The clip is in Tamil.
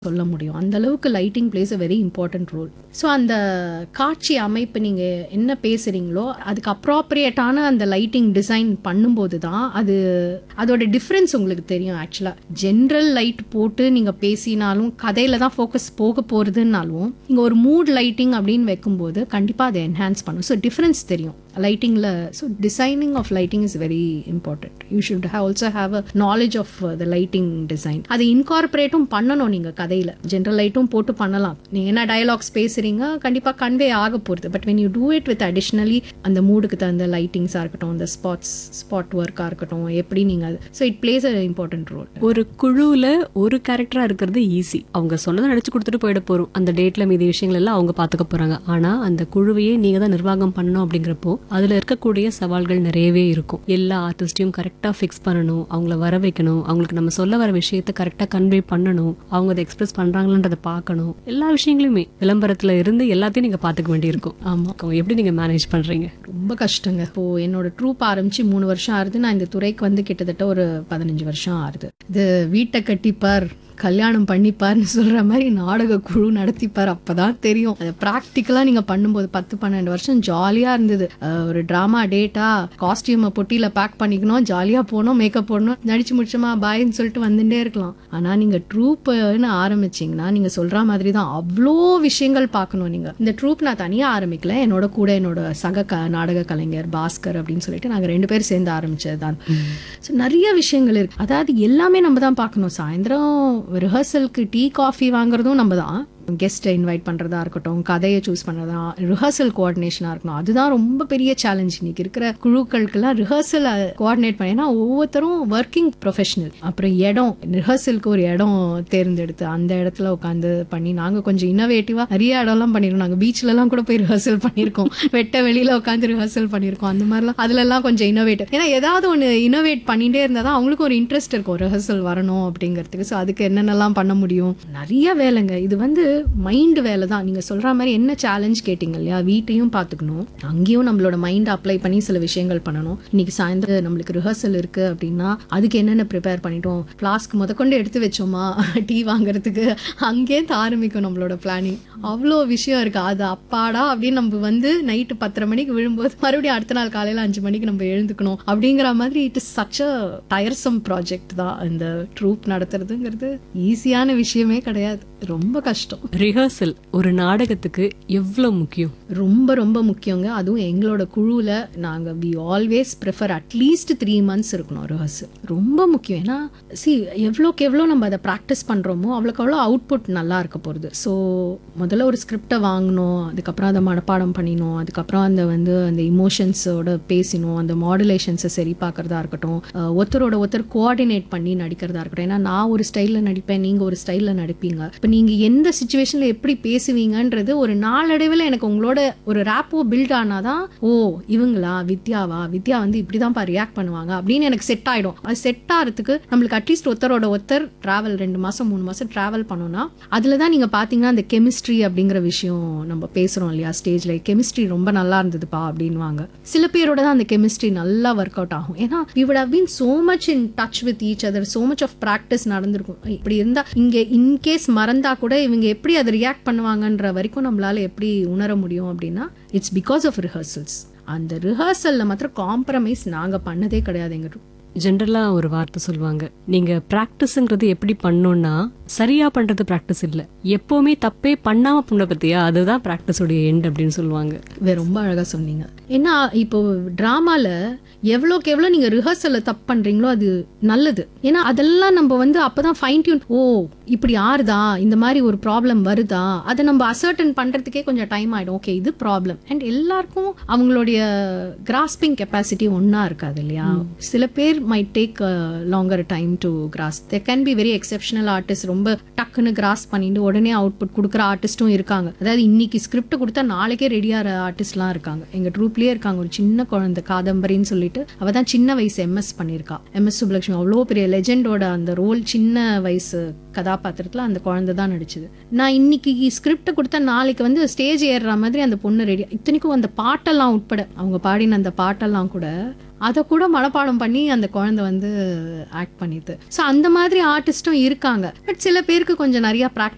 சொல்ல முடியும் அந்த அளவுக்கு lighting plays a very important role so அந்த காட்சி அமைப்பு நீங்க என்ன பேசுறீங்களோ அதுக்கு அப்ராப்ரியேட்டான அந்த லைட்டிங் டிசைன் பண்ணும்போது தான் அது அதோட டிஃப்ரென்ஸ் உங்களுக்கு தெரியும் ஆக்சுவலா ஜென்ரல் லைட் போட்டு நீங்க பேசினாலும் கதையில தான் ஃபோக்கஸ் போக போறதுனாலும் இங்க ஒரு மூட் லைட்டிங் அப்படின்னு வைக்கும்போது கண்டிப்பா அதை என்ஹான்ஸ் பண்ணும் ஸோ டிஃப்ரென்ஸ் தெரியும் லைட்டிங்ல so designing of lighting is very important you should also have a knowledge of the lighting design அதை இன்கார்பரேட்டும் பண்ணணும் நீங்க கதையில ஜென்ரல் லைட்டும் போட்டு பண்ணலாம் நீங்க என்ன டயலாக்ஸ் பேசுறீங்க கண்டிப்பா கன்வே ஆக போகுது but when you do it with additionally அந்த மூடுக்கு தகுந்த லைட்டிங்ஸா இருக்கட்டும் அந்த ஸ்பாட்ஸ் ஸ்பாட் ஒர்க்கா இருக்கட்டும் எப்படி நீங்க so it plays a important role ஒரு குழுவுல ஒரு கேரக்டரா இருக்கிறது ஈஸி அவங்க சொன்னதை நடிச்சு கொடுத்துட்டு போயிட போறோம் அந்த டேட்ல மீதி விஷயங்கள் எல்லாம் அவங்க பாத்துக்க போறாங்க ஆனா அந்த குழுவையே நீங்க தான் நிர்வாகம் பண்ணணும் அப்படிங்கிறப்போ அதுல இருக்கக்கூடிய சவால்கள் நிறையவே இருக்கும் எல்லா ஆர்டிஸ்டையும் கரெக்டா ஃபிக்ஸ் பண்ணணும் அவங்கள வர வைக்கணும் அவங்களுக்கு நம்ம சொல்ல வர விஷயத்த கரெக்டா கன்வே பண்ணணும் அவங்க அதை எக்ஸ்பிரஸ் பண்றாங்களான்றதை பார்க்கணும் எல்லா விஷயங்களுமே விளம்பரத்துல இருந்து எல்லாத்தையும் நீங்க பாத்துக்க வேண்டியிருக்கும் ஆமா எப்படி நீங்க மேனேஜ் பண்றீங்க ரொம்ப கஷ்டங்க இப்போ என்னோட ட்ரூப் ஆரம்பிச்சு மூணு வருஷம் ஆறுது நான் இந்த துறைக்கு வந்து கிட்டத்தட்ட ஒரு பதினஞ்சு வருஷம் ஆறுது இது வீட்டை கட்டிப்பார் கல்யாணம் பண்ணிப்பார்னு சொல்ற மாதிரி நாடக குழு நடத்திப்பார் அப்பதான் தெரியும் அதை ப்ராக்டிக்கலா நீங்க பண்ணும்போது பத்து பன்னெண்டு வருஷம் ஜாலியா இருந்தது அஹ் ஒரு டிராமா டேட்டா காஸ்டியூமை பொட்டியில பேக் பண்ணிக்கணும் ஜாலியா போனோம் மேக்கப் போடணும் நடிச்சு முடிச்சோமா பாய்ன்னு சொல்லிட்டு வந்துட்டே இருக்கலாம் ஆனா நீங்க ட்ரூப்னு ஆரம்பிச்சீங்கன்னா நீங்க சொல்ற மாதிரி தான் அவ்வளோ விஷயங்கள் பார்க்கணும் நீங்க இந்த ட்ரூப் நான் தனியா ஆரம்பிக்கல என்னோட கூட என்னோட சக க நாடக கலைஞர் பாஸ்கர் அப்படின்னு சொல்லிட்டு நாங்க ரெண்டு பேரும் சேர்ந்து ஆரம்பிச்சது தான் ஸோ நிறைய விஷயங்கள் இருக்கு அதாவது எல்லாமே நம்ம தான் பார்க்கணும் சாயந்தரம் ரிஹர்சலுக்கு டீ காஃபி வாங்குறதும் நம்ம தான் கெஸ்ட்டை இன்வைட் பண்ணுறதா இருக்கட்டும் கதையை சூஸ் பண்ணுறதா ரிஹர்சல் கோஆர்டினேஷனாக இருக்கணும் அதுதான் ரொம்ப பெரிய சேலஞ்ச் இன்னைக்கு இருக்கிற குழுக்களுக்கெல்லாம் ரிஹர்சல் கோஆர்டினேட் பண்ணி ஏன்னா ஒவ்வொருத்தரும் ஒர்க்கிங் ப்ரொஃபஷனல் அப்புறம் இடம் ரிஹர்சலுக்கு ஒரு இடம் தேர்ந்தெடுத்து அந்த இடத்துல உட்காந்து பண்ணி நாங்கள் கொஞ்சம் இன்னோவேட்டிவாக நிறைய இடம்லாம் பண்ணியிருக்கோம் நாங்கள் பீச்லலாம் கூட போய் ரிஹர்சல் பண்ணியிருக்கோம் வெட்ட வெளியில் உட்காந்து ரிஹர்சல் பண்ணியிருக்கோம் அந்த மாதிரிலாம் அதுலலாம் கொஞ்சம் இன்னோவேட்டிவ் ஏன்னா ஏதாவது ஒன்று இன்னோவேட் பண்ணிட்டே இருந்தால் தான் அவங்களுக்கும் ஒரு இன்ட்ரெஸ்ட் இருக்கும் ரிஹர்சல் வரணும் அப்படிங்கிறதுக்கு ஸோ அதுக்கு என்னென்னலாம் பண்ண முடியும் நிறைய வேலைங்க இது வந்து மைண்ட் வேலை தான் நீங்க சொல்ற மாதிரி என்ன சேலஞ்ச் கேட்டீங்க இல்லையா வீட்டையும் பார்த்துக்கணும் அங்கேயும் நம்மளோட மைண்ட் அப்ளை பண்ணி சில விஷயங்கள் பண்ணணும் இன்னைக்கு சாயந்தரம் நம்மளுக்கு ரிஹர்சல் இருக்கு அப்படின்னா அதுக்கு என்னென்ன ப்ரிப்பேர் பண்ணிட்டோம் ஃப்ளாஸ்க் முதற்கொண்டு எடுத்து வச்சோமா டீ வாங்குறதுக்கு அங்கேருந்து ஆரம்பிக்கும் நம்மளோட பிளானிங் அவ்வளோ விஷயம் இருக்கு அது அப்பாடா அப்படின்னு நம்ம வந்து நைட்டு பத்தரை மணிக்கு விழும்போது மறுபடியும் அடுத்த நாள் காலையில அஞ்சு மணிக்கு நம்ம எழுந்துக்கணும் அப்படிங்கிற மாதிரி it is such a tiresome project தான் இந்த ட்ரூப் நடத்துறதுங்கிறது ஈஸியான விஷயமே கிடையாது ரொம்ப கஷ்டம் ரிஹர்சல் ஒரு நாடகத்துக்கு எவ்வளவு முக்கியம் ரொம்ப ரொம்ப முக்கியங்க அதுவும் எங்களோட குழுவில் நாங்கள் we always prefer at least three months இருக்கணும் ரிஹர்சல் ரொம்ப முக்கியம் ஏன்னா சி எவ்வளோக்கு எவ்வளோ நம்ம அதை ப்ராக்டிஸ் பண்ணுறோமோ அவ்வளோக்கு அவ்வளோ அவுட்புட் நல்லா இருக்க போகிறது ஸோ முதல்ல ஒரு ஸ்கிரிப்டை வாங்கணும் அதுக்கப்புறம் அதை மனப்பாடம் பண்ணினோம் அதுக்கப்புறம் அந்த வந்து அந்த இமோஷன்ஸோட பேசினோம் அந்த மாடுலேஷன்ஸை சரி பார்க்கறதா இருக்கட்டும் அஹ் ஒருத்தரோட ஒருத்தர் கோஆர்டினேட் பண்ணி நடிக்கிறதா இருக்கட்டும் ஏன்னா நான் ஒரு ஸ்டைலில் நடிப்பேன் நீங்கள் ஒரு ஸ்டைலில் நடிப்பீங்க இப்போ நீங்கள் எந்த சுச்சுவேஷனில் எப்படி பேசுவீங்கன்றது ஒரு நாளடைவில் எனக்கு உங்களோட ஒரு ரேப்போ பில்ட் ஆனாதான் ஓ இவங்களா வித்யாவா வித்யா வந்து இப்படிதான்ப்பா ரியாக்ட் பண்ணுவாங்க அப்படின்னு எனக்கு செட் ஆயிடும் அது செட் ஆகிறதுக்கு நம்மளுக்கு அட்லீஸ்ட் ஒருத்தரோட ஒருத்தர் டிராவல் ரெண்டு மாசம் மூணு மாசம் டிராவல் பண்ணோம்னா அதுல தான் நீங்க பாத்தீங்கன்னா அந்த கெமிஸ்ட்ரி அப்படிங்கிற விஷயம் நம்ம பேசுறோம் இல்லையா ஸ்டேஜ்ல கெமிஸ்ட்ரி ரொம்ப நல்லா இருந்ததுப்பா அப்படின்வாங்க சில பேரோட தான் அந்த கெமிஸ்ட்ரி நல்லா ஒர்க் அவுட் ஆகும் ஏன்னா we would have been so much in touch with each other so much of practice நடந்திருக்கும் இப்படி இருந்தா இங்க இன்கேஸ் மறந்தா கூட இவங்க எப்படி அதை ரியாக்ட் பண்ணுவாங்கன்ற வரைக்கும் நம்மளால எப்படி உணர முடியும் அப்படின்னா இட்ஸ் பிகாஸ் ஆஃப் ரிஹர்சல்ஸ் அந்த ரிஹர்சல்ல மாத்திரம் காம்ப்ரமைஸ் நாங்க பண்ணதே கிடையாது எங்க group. ஜென்ரலா ஒரு வார்த்தை சொல்லுவாங்க நீங்க பிராக்டிஸ்ங்கிறது எப்படி பண்ணோம்னா சரியா பண்றது பிராக்டிஸ் இல்ல எப்பவுமே தப்பே பண்ணாம பண்ண பத்தியா அதுதான் பிராக்டிஸோடைய எண்ட் அப்படின்னு சொல்லுவாங்க இதை ரொம்ப அழகா சொன்னீங்க ஏன்னா இப்போ டிராமால எவ்வளோக்கு எவ்வளோ நீங்க ரிஹர்சல்ல தப்பு பண்றீங்களோ அது நல்லது ஏன்னா அதெல்லாம் நம்ம வந்து அப்பதான் ஃபைன் டியூன் ஓ இப்படி ஆறுதா இந்த மாதிரி ஒரு ப்ராப்ளம் வருதா அதை நம்ம அசர்டன் பண்றதுக்கே கொஞ்சம் டைம் ஆயிடும் ஓகே இது ப்ராப்ளம் அண்ட் எல்லாருக்கும் அவங்களுடைய கிராஸ்பிங் கெப்பாசிட்டி ஒன்னா இருக்காது இல்லையா சில பேர் may take longer time to cross they can be very exceptional artist ரொம்ப டக்குன்னு கிராஸ் பண்ணிட்டு உடனே அவுட்புட் கொடுக்குற ஆர்டிஸ்ட்டும் இருக்காங்க அதாவது இன்னைக்கு ஸ்கிரிப்ட் கொடுத்தா நாளைக்கே ரெடியாகிற ஆர்டிஸ்ட்லாம் இருக்காங்க எங்க ட்ரூப்லயே இருக்காங்க ஒரு சின்ன குழந்தை காதம்பரின்னு சொல்லிட்டு அவ தான் சின்ன வயசு எம்எஸ் பண்ணியிருக்கா எம்எஸ் சுப்புலட்சுமி அவ்வளோ பெரிய லெஜெண்டோட அந்த ரோல் சின்ன வயசு கதாபாத்திரத்துல அந்த குழந்தை தான் நடிச்சது நான் இன்னைக்கு ஸ்கிரிப்ட் கொடுத்தா நாளைக்கு வந்து ஸ்டேஜ் ஏறுற மாதிரி அந்த பொண்ணு ரெடி இத்தனைக்கும் அந்த பாட்டெல்லாம் உட்பட அவங்க பாடின அந்த பாட்டெல்லாம் கூட அதை கூட மனப்பாடம் பண்ணி அந்த குழந்தை வந்து ஆக்ட் பண்ணிது ஸோ அந்த மாதிரி ஆர்டிஸ்டும் இருக்காங்க பட் சில பேருக்கு கொஞ்சம் நிறைய ப்ராக்டிஸ்